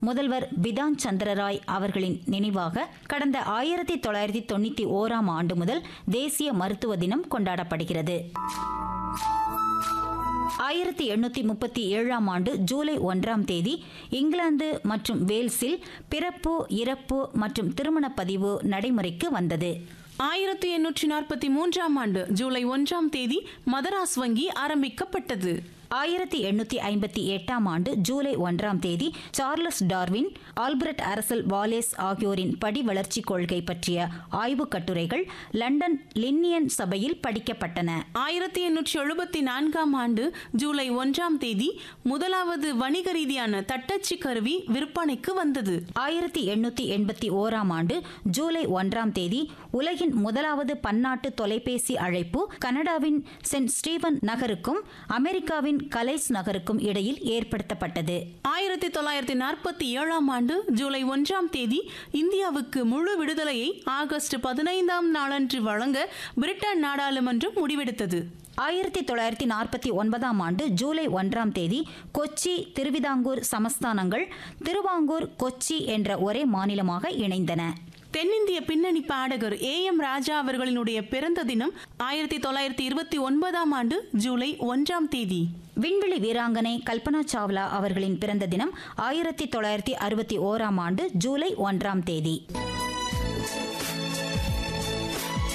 முதல்வர் பிதான் சந்திரராய் அவர்களின் நினைவாக கடந்த ஆயிரத்தி தொள்ளாயிரத்தி தொண்ணூத்தி ஓராம் ஆண்டு முதல் தேசிய மருத்துவ தினம் கொண்டாடப்படுகிறது ஆயிரத்தி எண்ணூத்தி முப்பத்தி ஏழாம் ஆண்டு ஜூலை ஒன்றாம் தேதி இங்கிலாந்து மற்றும் வேல்ஸில் பிறப்பு இறப்பு மற்றும் திருமணப் பதிவு நடைமுறைக்கு வந்தது ஆயிரத்தி எண்ணூற்றி நாற்பத்தி மூன்றாம் ஆண்டு ஜூலை ஒன்றாம் தேதி மதராஸ் வங்கி ஆரம்பிக்கப்பட்டது ஆயிரத்தி எண்ணூத்தி ஐம்பத்தி எட்டாம் ஆண்டு ஜூலை ஒன்றாம் தேதி Charles Darwin Albert Russel Wallace ஆகியோரின் படி வளர்ச்சி கொள்கை பற்றிய ஆய்வுக் கட்டுரைகள் லண்டன் லின்னியன் சபையில் படிக்கப்பட்டன ஆயிரத்தி எண்ணூற்றி எழுபத்தி நான்காம் ஆண்டு ஜூலை ஒன்றாம் தேதி முதலாவது வணிக ரீதியான தட்டச்சு கருவி விற்பனைக்கு வந்தது ஆயிரத்தி எண்ணூத்தி எண்பத்தி ஓராம் ஆண்டு ஜூலை ஒன்றாம் தேதி உலகின் முதலாவது பன்னாட்டு தொலைபேசி அழைப்பு கனடாவின் சென்ட் ஸ்டீவன் நகருக்கும் அமெரிக்காவின் கலைஸ் நகருக்கும் இடையில் ஏற்படுத்தப்பட்டது ஆயிரத்தி தொள்ளாயிரத்தி நாற்பத்தி ஏழாம் ஆண்டு ஜூலை ஒன்றாம் தேதி இந்தியாவுக்கு முழு விடுதலையை ஆகஸ்ட் பதினைந்தாம் நாளன்று வழங்க பிரிட்டன் நாடாளுமன்றம் முடிவெடுத்தது ஆயிரத்தி தொள்ளாயிரத்தி நாற்பத்தி ஒன்பதாம் ஆண்டு ஜூலை ஒன்றாம் தேதி கொச்சி திருவிதாங்கூர் சமஸ்தானங்கள் திருவாங்கூர் கொச்சி என்ற ஒரே மாநிலமாக இணைந்தன தென்னிந்திய பின்னணி பாடகர் ஏ எம் ராஜா அவர்களினுடைய பிறந்த தினம் ஆயிரத்தி தொள்ளாயிரத்தி இருபத்தி ஒன்பதாம் ஆண்டு ஜூலை ஒன்றாம் தேதி விண்வெளி வீராங்கனை கல்பனா சாவ்லா அவர்களின் பிறந்த தினம் ஆயிரத்தி தொள்ளாயிரத்தி அறுபத்தி ஓராம் ஆண்டு ஜூலை ஒன்றாம் தேதி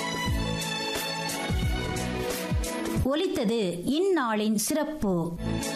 ஒலித்தது இந்நாளின் சிறப்பு